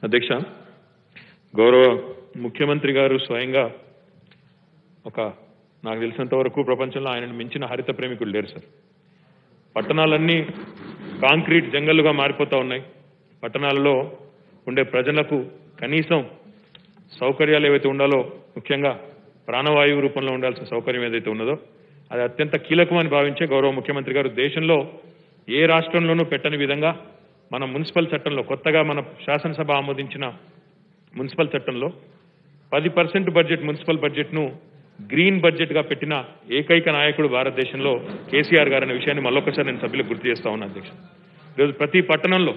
అధ్యక్ష గౌరవ ముఖ్యమంత్రి గారు స్వయంగా ఒక నాకు తెలిసినంత వరకు ప్రపంచంలో ఆయనను మించిన హరిత ప్రేమికులు లేరు సార్ పట్టణాలన్నీ కాంక్రీట్ జంగల్లుగా మారిపోతూ ఉన్నాయి పట్టణాలలో ఉండే ప్రజలకు కనీసం సౌకర్యాలు ఏవైతే ఉండాలో ముఖ్యంగా ప్రాణవాయువు రూపంలో ఉండాల్సిన సౌకర్యం ఏదైతే ఉన్నదో అది అత్యంత కీలకమని భావించే గౌరవ ముఖ్యమంత్రి గారు దేశంలో ఏ రాష్ట్రంలోనూ పెట్టని విధంగా మన మున్సిపల్ చట్టంలో కొత్తగా మన శాసనసభ ఆమోదించిన మున్సిపల్ చట్టంలో పది పర్సెంట్ బడ్జెట్ మున్సిపల్ బడ్జెట్ను గ్రీన్ బడ్జెట్గా పెట్టిన ఏకైక నాయకుడు భారతదేశంలో కేసీఆర్ గారు అనే విషయాన్ని మళ్ళొకసారి నేను సభ్యులకు గుర్తు చేస్తా ఉన్నా అధ్యక్ష ఈరోజు ప్రతి పట్టణంలో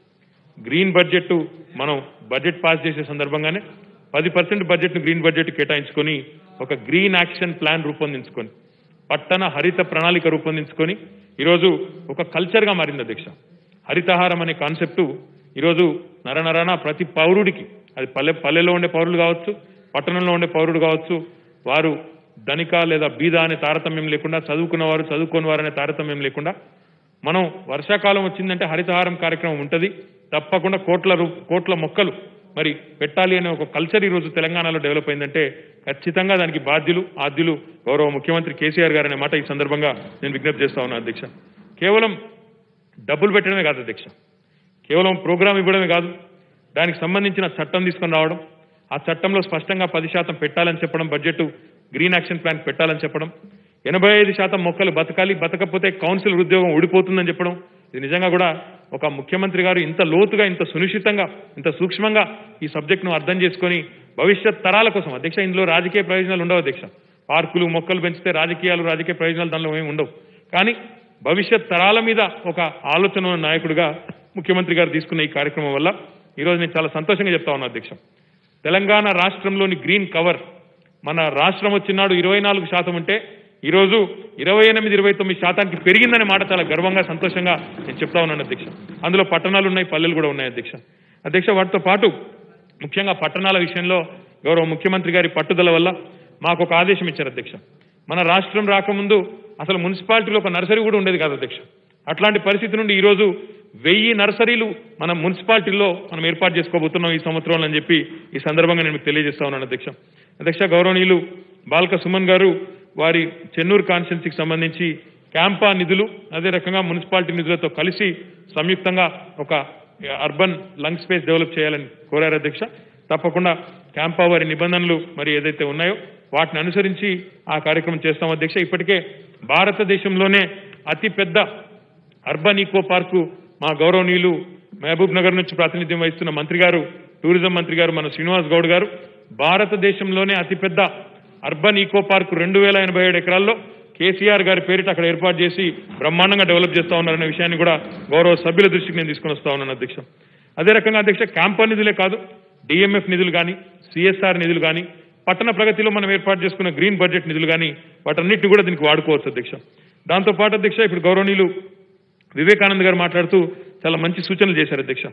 గ్రీన్ బడ్జెట్ మనం బడ్జెట్ పాస్ చేసే సందర్భంగానే పది పర్సెంట్ బడ్జెట్ను గ్రీన్ బడ్జెట్ కేటాయించుకొని ఒక గ్రీన్ యాక్షన్ ప్లాన్ రూపొందించుకొని పట్టణ హరిత ప్రణాళిక రూపొందించుకొని ఈరోజు ఒక కల్చర్గా మారింది అధ్యక్ష హరితహారం అనే కాన్సెప్టు ఈరోజు నరనరన ప్రతి పౌరుడికి అది పల్లె పల్లెలో ఉండే పౌరులు కావచ్చు పట్టణంలో ఉండే పౌరుడు కావచ్చు వారు ధనిక లేదా బీద అనే తారతమ్యం లేకుండా చదువుకున్న వారు చదువుకోని వారు అనే తారతమ్యం లేకుండా మనం వర్షాకాలం వచ్చిందంటే హరితహారం కార్యక్రమం ఉంటుంది తప్పకుండా కోట్ల రూ కోట్ల మొక్కలు మరి పెట్టాలి అనే ఒక కల్చర్ ఈరోజు తెలంగాణలో డెవలప్ అయిందంటే ఖచ్చితంగా దానికి బాధ్యులు ఆద్యులు గౌరవ ముఖ్యమంత్రి కేసీఆర్ గారు అనే మాట ఈ సందర్భంగా నేను విజ్ఞప్తి చేస్తా ఉన్నాను అధ్యక్ష కేవలం డబ్బులు పెట్టడమే కాదు అధ్యక్ష కేవలం ప్రోగ్రామ్ ఇవ్వడమే కాదు దానికి సంబంధించిన చట్టం తీసుకొని రావడం ఆ చట్టంలో స్పష్టంగా పది శాతం పెట్టాలని చెప్పడం బడ్జెట్ గ్రీన్ యాక్షన్ ప్లాన్ పెట్టాలని చెప్పడం ఎనభై ఐదు శాతం మొక్కలు బతకాలి బతకపోతే కౌన్సిల్ ఉద్యోగం ఊడిపోతుందని చెప్పడం ఇది నిజంగా కూడా ఒక ముఖ్యమంత్రి గారు ఇంత లోతుగా ఇంత సునిశ్చితంగా ఇంత సూక్ష్మంగా ఈ సబ్జెక్ట్ను అర్థం చేసుకొని భవిష్యత్ తరాల కోసం అధ్యక్ష ఇందులో రాజకీయ ప్రయోజనాలు ఉండవు అధ్యక్ష పార్కులు మొక్కలు పెంచితే రాజకీయాలు రాజకీయ ప్రయోజనాలు దానిలో ఏమి ఉండవు కానీ భవిష్యత్ తరాల మీద ఒక ఆలోచన ఉన్న నాయకుడిగా ముఖ్యమంత్రి గారు తీసుకున్న ఈ కార్యక్రమం వల్ల ఈరోజు నేను చాలా సంతోషంగా చెప్తా ఉన్నా అధ్యక్ష తెలంగాణ రాష్ట్రంలోని గ్రీన్ కవర్ మన రాష్ట్రం వచ్చినాడు ఇరవై నాలుగు శాతం ఉంటే ఈరోజు ఇరవై ఎనిమిది ఇరవై తొమ్మిది శాతానికి పెరిగిందనే మాట చాలా గర్వంగా సంతోషంగా నేను చెప్తా ఉన్నాను అధ్యక్ష అందులో పట్టణాలు ఉన్నాయి పల్లెలు కూడా ఉన్నాయి అధ్యక్ష అధ్యక్ష వాటితో పాటు ముఖ్యంగా పట్టణాల విషయంలో గౌరవ ముఖ్యమంత్రి గారి పట్టుదల వల్ల మాకు ఒక ఆదేశం ఇచ్చారు అధ్యక్ష మన రాష్ట్రం రాకముందు అసలు మున్సిపాలిటీలో ఒక నర్సరీ కూడా ఉండేది కాదు అధ్యక్ష అట్లాంటి పరిస్థితి నుండి ఈరోజు వెయ్యి నర్సరీలు మన మున్సిపాలిటీల్లో మనం ఏర్పాటు చేసుకోబోతున్నాం ఈ సంవత్సరంలో అని చెప్పి ఈ సందర్భంగా నేను మీకు తెలియజేస్తా ఉన్నాను అధ్యక్ష అధ్యక్ష గౌరవనీయులు బాల్క సుమన్ గారు వారి చెన్నూరు కాన్స్టిట్యున్సీకి సంబంధించి క్యాంపా నిధులు అదే రకంగా మున్సిపాలిటీ నిధులతో కలిసి సంయుక్తంగా ఒక అర్బన్ లంగ్ స్పేస్ డెవలప్ చేయాలని కోరారు అధ్యక్ష తప్పకుండా క్యాంపా వారి నిబంధనలు మరి ఏదైతే ఉన్నాయో వాటిని అనుసరించి ఆ కార్యక్రమం చేస్తాం అధ్యక్ష ఇప్పటికే భారతదేశంలోనే అతి పెద్ద అర్బన్ ఈకో పార్కు మా గౌరవనీయులు మహబూబ్ నగర్ నుంచి ప్రాతినిధ్యం వహిస్తున్న మంత్రి గారు టూరిజం మంత్రి గారు మన శ్రీనివాస్ గౌడ్ గారు భారతదేశంలోనే అతిపెద్ద అర్బన్ ఈకో పార్క్ రెండు వేల ఎనభై ఏడు ఎకరాల్లో కేసీఆర్ గారి పేరిట అక్కడ ఏర్పాటు చేసి బ్రహ్మాండంగా డెవలప్ చేస్తా ఉన్నారనే విషయాన్ని కూడా గౌరవ సభ్యుల దృష్టికి నేను తీసుకొని వస్తా ఉన్నాను అధ్యక్ష అదే రకంగా అధ్యక్ష క్యాంపా నిధులే కాదు డిఎంఎఫ్ నిధులు కానీ సిఎస్ఆర్ నిధులు కానీ పట్టణ ప్రగతిలో మనం ఏర్పాటు చేసుకున్న గ్రీన్ బడ్జెట్ నిధులు కానీ వాటన్నిటిని కూడా దీనికి వాడుకోవచ్చు అధ్యక్ష దాంతోపాటు అధ్యక్ష ఇప్పుడు గౌరవనీయులు వివేకానంద్ గారు మాట్లాడుతూ చాలా మంచి సూచనలు చేశారు అధ్యక్ష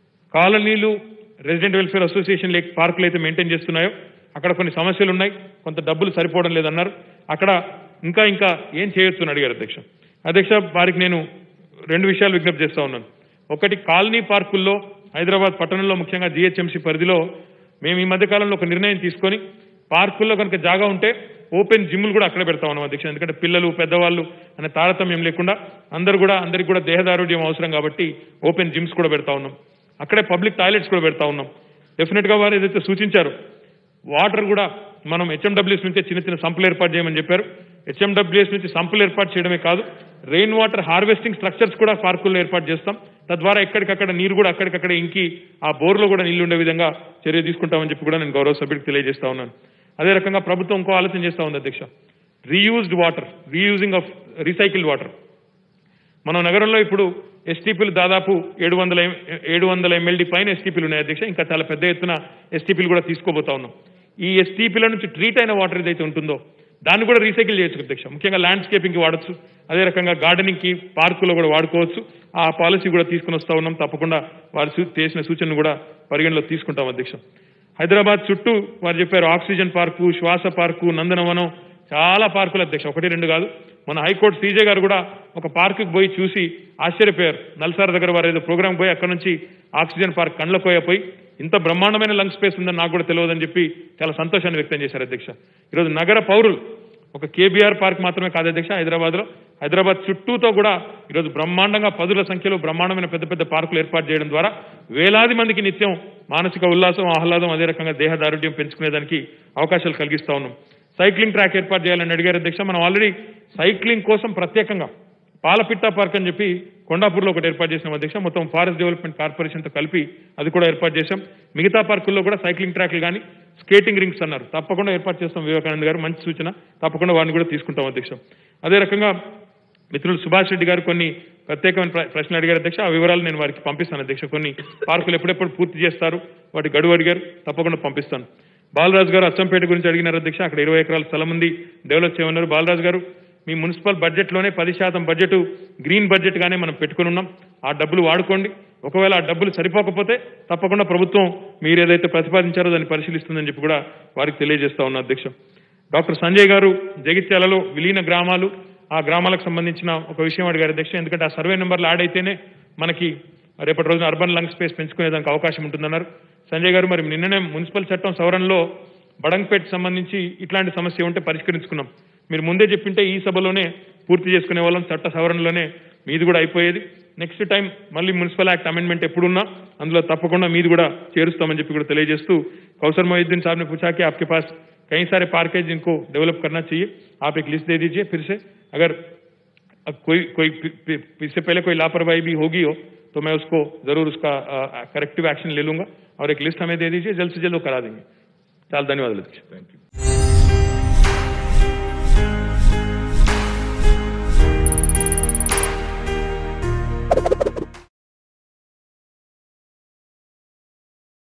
కాలనీలు రెసిడెంట్ వెల్ఫేర్ అసోసియేషన్ లేక పార్కులు అయితే మెయింటైన్ చేస్తున్నాయో అక్కడ కొన్ని సమస్యలు ఉన్నాయి కొంత డబ్బులు సరిపోవడం లేదన్నారు అక్కడ ఇంకా ఇంకా ఏం చేయొచ్చు అని అడిగారు అధ్యక్ష అధ్యక్ష వారికి నేను రెండు విషయాలు విజ్ఞప్తి చేస్తా ఉన్నాను ఒకటి కాలనీ పార్కుల్లో హైదరాబాద్ పట్టణంలో ముఖ్యంగా జిహెచ్ఎంసీ పరిధిలో మేము ఈ మధ్య కాలంలో ఒక నిర్ణయం తీసుకొని పార్కుల్లో కనుక జాగా ఉంటే ఓపెన్ జిమ్లు కూడా అక్కడే పెడతా ఉన్నాం అధ్యక్ష ఎందుకంటే పిల్లలు పెద్దవాళ్ళు అనే తారతమ్యం లేకుండా అందరు కూడా అందరికి కూడా దేహదారుఢ్యం అవసరం కాబట్టి ఓపెన్ జిమ్స్ కూడా పెడతా ఉన్నాం అక్కడే పబ్లిక్ టాయిలెట్స్ కూడా పెడతా ఉన్నాం డెఫినెట్ గా వారు ఏదైతే సూచించారో వాటర్ కూడా మనం హెచ్ఎండబ్ల్యూఎస్ నుంచే చిన్న చిన్న సంపులు ఏర్పాటు చేయమని చెప్పారు హెచ్ఎండబ్ల్యూఎస్ నుంచి సంపులు ఏర్పాటు చేయడమే కాదు రెయిన్ వాటర్ హార్వెస్టింగ్ స్ట్రక్చర్స్ కూడా పార్కుల్లో ఏర్పాటు చేస్తాం తద్వారా ఎక్కడికక్కడ నీరు కూడా అక్కడికక్కడ ఇంకి ఆ బోర్లో కూడా నీళ్లు ఉండే విధంగా చర్య తీసుకుంటామని చెప్పి కూడా నేను గౌరవ సభ్యుడికి తెలియజేస్తా ఉన్నాను అదే రకంగా ప్రభుత్వం ఇంకో ఆలోచన చేస్తా ఉంది అధ్యక్ష reused water reusing of recycled water మన నగరంలో ఇప్పుడు ఎస్టీపీలు దాదాపు ఏడు వందల ఏడు వందల ఎంఎల్డి పైన ఎస్టీపీలు ఉన్నాయి అధ్యక్ష ఇంకా చాలా పెద్ద ఎత్తున ఎస్టీపీలు కూడా తీసుకోబోతా ఉన్నాం ఈ ఎస్టీపీల నుంచి ట్రీట్ అయిన వాటర్ ఏదైతే ఉంటుందో దాన్ని కూడా రీసైకిల్ చేయొచ్చు అధ్యక్ష ముఖ్యంగా ల్యాండ్స్కేపింగ్కి వాడచ్చు అదే రకంగా గార్డెనింగ్కి పార్కులో కూడా వాడుకోవచ్చు ఆ పాలసీ కూడా తీసుకుని వస్తా ఉన్నాం తప్పకుండా వారు సూ- చేసిన సూచనను కూడా పరిగణలో తీసుకుంటాం అధ్యక్ష హైదరాబాద్ చుట్టూ వారు చెప్పారు ఆక్సిజన్ పార్కు శ్వాస పార్కు నందనవనం చాలా పార్కులు అధ్యక్ష ఒకటి రెండు కాదు మన హైకోర్టు సీజే గారు కూడా ఒక పార్కుకి పోయి చూసి ఆశ్చర్యపోయారు నల్సార్ దగ్గర వారు ఏదో ప్రోగ్రామ్ పోయి అక్కడ నుంచి ఆక్సిజన్ పార్క్ కండ్లకోయ పోయి ఇంత బ్రహ్మాండమైన లంగ్ స్పేస్ ఉందని నాకు కూడా తెలియదని చెప్పి చాలా సంతోషాన్ని వ్యక్తం చేశారు అధ్యక్ష ఈరోజు నగర పౌరులు ఒక కేబీఆర్ పార్క్ మాత్రమే కాదు అధ్యక్ష హైదరాబాద్ లో హైదరాబాద్ చుట్టూతో కూడా ఈరోజు బ్రహ్మాండంగా పదుల సంఖ్యలో బ్రహ్మాండమైన పెద్ద పెద్ద పార్కులు ఏర్పాటు చేయడం ద్వారా వేలాది మందికి నిత్యం మానసిక ఉల్లాసం ఆహ్లాదం అదే రకంగా దేహదారుఢ్యం పెంచుకునేదానికి అవకాశాలు కలిగిస్తా ఉన్నాం సైక్లింగ్ ట్రాక్ ఏర్పాటు చేయాలని అడిగారు అధ్యక్ష మనం ఆల్రెడీ సైక్లింగ్ కోసం ప్రత్యేకంగా పాలపిట్ట పార్క్ అని చెప్పి కొండాపూర్లో ఒకటి ఏర్పాటు చేసినాం అధ్యక్ష మొత్తం ఫారెస్ట్ డెవలప్మెంట్ కార్పొరేషన్తో కలిపి అది కూడా ఏర్పాటు చేశాం మిగతా పార్కుల్లో కూడా సైక్లింగ్ ట్రాక్లు కానీ స్కేటింగ్ రింగ్స్ అన్నారు తప్పకుండా ఏర్పాటు చేస్తాం వివేకానంద గారు మంచి సూచన తప్పకుండా వారిని కూడా తీసుకుంటాం అధ్యక్ష అదే రకంగా మిత్రులు సుభాష్ రెడ్డి గారు కొన్ని ప్రత్యేకమైన ప్ర- ప్రశ్నలు అడిగారు అధ్యక్ష ఆ వివరాలు నేను వారికి పంపిస్తాను అధ్యక్ష కొన్ని పార్కులు ఎప్పుడెప్పుడు పూర్తి చేస్తారు వాటి గడువు అడిగారు తప్పకుండా పంపిస్తాను బాలరాజు గారు అచ్చంపేట గురించి అడిగినారు అధ్యక్ష అక్కడ ఇరవై ఎకరాల స్థలం ఉంది డెవలప్ చేయమన్నారు బాలరాజు గారు మీ మున్సిపల్ బడ్జెట్లోనే పది శాతం బడ్జెట్ గ్రీన్ బడ్జెట్ గానే మనం పెట్టుకుని ఉన్నాం ఆ డబ్బులు వాడుకోండి ఒకవేళ ఆ డబ్బులు సరిపోకపోతే తప్పకుండా ప్రభుత్వం మీరు ఏదైతే ప్రతిపాదించారో దాన్ని పరిశీలిస్తుందని చెప్పి కూడా వారికి తెలియజేస్తా ఉన్నా అధ్యక్ష డాక్టర్ సంజయ్ గారు జగిత్యాలలో విలీన గ్రామాలు ఆ గ్రామాలకు సంబంధించిన ఒక విషయం అడిగారు అధ్యక్ష ఎందుకంటే ఆ సర్వే నెంబర్లు యాడ్ అయితేనే మనకి రేపటి రోజున అర్బన్ లంగ్ స్పేస్ పెంచుకునేదానికి అవకాశం ఉంటుందన్నారు సంజయ్ గారు మరి నిన్ననే మున్సిపల్ చట్టం సవరణలో బడంగ్పేట్ సంబంధించి ఇట్లాంటి సమస్య ఉంటే పరిష్కరించుకున్నాం మీరు ముందే చెప్పింటే ఈ సభలోనే పూర్తి చేసుకునే వాళ్ళం చట్ట సవరణలోనే మీది కూడా అయిపోయేది నెక్స్ట్ టైం మళ్ళీ మున్సిపల్ యాక్ట్ అమెండ్మెంట్ ఎప్పుడున్నా అందులో తప్పకుండా మీది కూడా చేరుస్తామని చెప్పి కూడా తెలియజేస్తూ కౌసర్ మొహిద్దీన్ साहब ने पूछा कि आपके पास कई सारे पार्क है जिनको डेवलप करना चाहिए आप एक लिस्ट दे दीजिए फिर से अगर अब कोई कोई पि- पि- इससे पहले कोई लापरवाही भी होगी हो तो मैं उसको जरूर उसका करेक्टिव एक्शन ले लूंगा और एक लिस्ट हमें दे दीजिए जल्द से जल्द वो करा देंगे चाल धन्यवाद अध्यक्ष थैंक यू